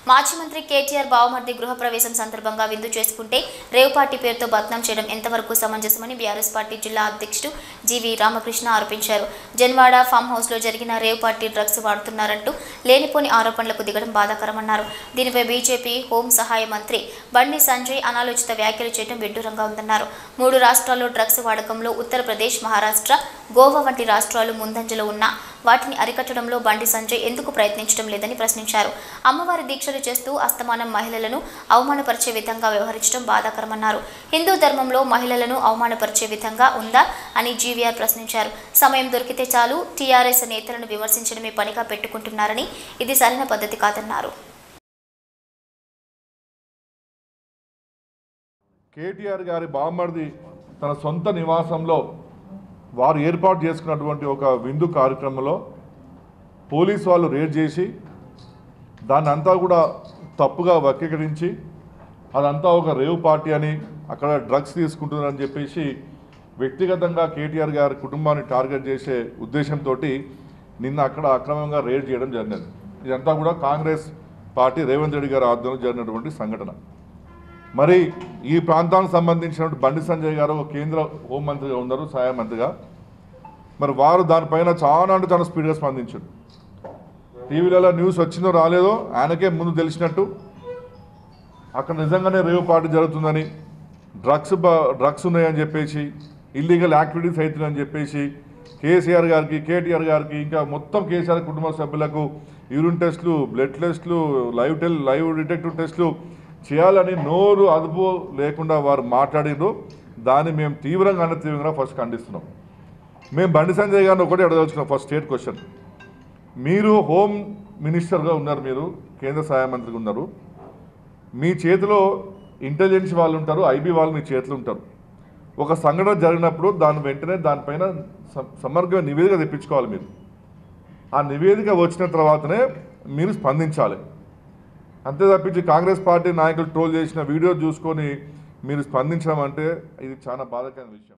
మాజీ మంత్రి కేటీఆర్ బావమర్ది గృహప్రవేశం సందర్భంగా విందు చేసుకుంటే రేవ్ పార్టీ పేరుతో బద్నాం చేయడం ఎంతవరకు సమంజసమని బీఆర్ఎస్ పార్టీ జిల్లా అధ్యక్షుడు జీవి రామకృష్ణ ఆరోపించారు జన్వాడ ఫామ్ హౌస్లో జరిగిన రేవ్ పార్టీ డ్రగ్స్ వాడుతున్నారంటూ లేనిపోని ఆరోపణలకు దిగడం బాధాకరమన్నారు దీనిపై బీజేపీ హోం సహాయ మంత్రి బండి సంజయ్ అనాలోచిత వ్యాఖ్యలు చేయడం విడ్డూరంగా ఉందన్నారు మూడు రాష్ట్రాల్లో డ్రగ్స్ వాడకంలో ఉత్తరప్రదేశ్ మహారాష్ట్ర గోవా వంటి రాష్ట్రాలు ముందంజలో ఉన్నా వాటిని అరికట్టడంలో బండి సంజయ్ ఎందుకు ప్రయత్నించడం లేదని ప్రశ్నించారు అమ్మవారి దీక్షలు చేస్తూ అస్తమానం మహిళలను అవమానపరిచే విధంగా వ్యవహరించడం బాధాకరమన్నారు హిందూ ధర్మంలో మహిళలను అవమానపరిచే విధంగా ఉందా అని జీవీఆర్ ప్రశ్నించారు సమయం దొరికితే చాలు టీఆర్ఎస్ నేతలను విమర్శించడమే పనిగా పెట్టుకుంటున్నారని ఇది సరైన పద్ధతి కాదన్నారు కేటీఆర్ గారి బామ్మర్ది తన సొంత నివాసంలో వారు ఏర్పాటు చేసుకున్నటువంటి ఒక విందు కార్యక్రమంలో పోలీస్ వాళ్ళు రేడ్ చేసి దాన్ని అంతా కూడా తప్పుగా వక్రీకరించి అదంతా ఒక రేవ్ పార్టీ అని అక్కడ డ్రగ్స్ తీసుకుంటున్నారని చెప్పేసి వ్యక్తిగతంగా కేటీఆర్ గారి కుటుంబాన్ని టార్గెట్ చేసే ఉద్దేశంతో నిన్న అక్కడ అక్రమంగా రేడ్ చేయడం జరిగినది ఇదంతా కూడా కాంగ్రెస్ పార్టీ రేవంత్ రెడ్డి గారి ఆధ్వర్యంలో జరిగినటువంటి సంఘటన మరి ఈ ప్రాంతానికి సంబంధించినటువంటి బండి సంజయ్ గారు ఒక కేంద్ర హోంమంత్రిగా ఉన్నారు సహాయ మంత్రిగా మరి వారు దానిపైన చాలా అంటే చాలా స్పీడ్గా స్పందించారు టీవీలలో న్యూస్ వచ్చిందో రాలేదో ఆయనకే ముందు తెలిసినట్టు అక్కడ నిజంగానే రేవ్ పార్టీ జరుగుతుందని డ్రగ్స్ బ- డ్రగ్స్ ఉన్నాయని చెప్పేసి ఇల్లీగల్ యాక్టివిటీస్ అవుతున్నాయని చెప్పేసి కేసీఆర్ గారికి కేటీఆర్ గారికి ఇంకా మొత్తం కేసీఆర్ కుటుంబ సభ్యులకు యూరిన్ టెస్టులు బ్లడ్ టెస్టులు లైవ్ టెల్ లైవ్ డిటెక్టివ్ టెస్టులు చేయాలని నోరు అదుపు లేకుండా వారు మాట్లాడినారు దాన్ని మేము తీవ్రంగా అంటే తీవ్రంగా ఫస్ట్ ఖండిస్తున్నాం మేము బండి సంజయ్ గారిని ఒకటి అడగదలుచుకున్నాం ఫస్ట్ స్టేట్ క్వశ్చన్ మీరు హోమ్ మినిస్టర్గా ఉన్నారు మీరు కేంద్ర సహాయ మంత్రిగా ఉన్నారు మీ చేతిలో ఇంటెలిజెన్స్ వాళ్ళు ఉంటారు ఐబీ వాళ్ళు మీ చేతిలో ఉంటారు ఒక సంఘటన జరిగినప్పుడు దాని వెంటనే దానిపైన స- సమగ్ర నివేదిక తెప్పించుకోవాలి మీరు ఆ నివేదిక వచ్చిన తర్వాతనే మీరు స్పందించాలి అంతే తప్పించి కాంగ్రెస్ పార్టీ నాయకులు ట్రోల్ చేసిన వీడియో చూసుకొని మీరు స్పందించడం అంటే ఇది చాలా బాధాకరమైన విషయం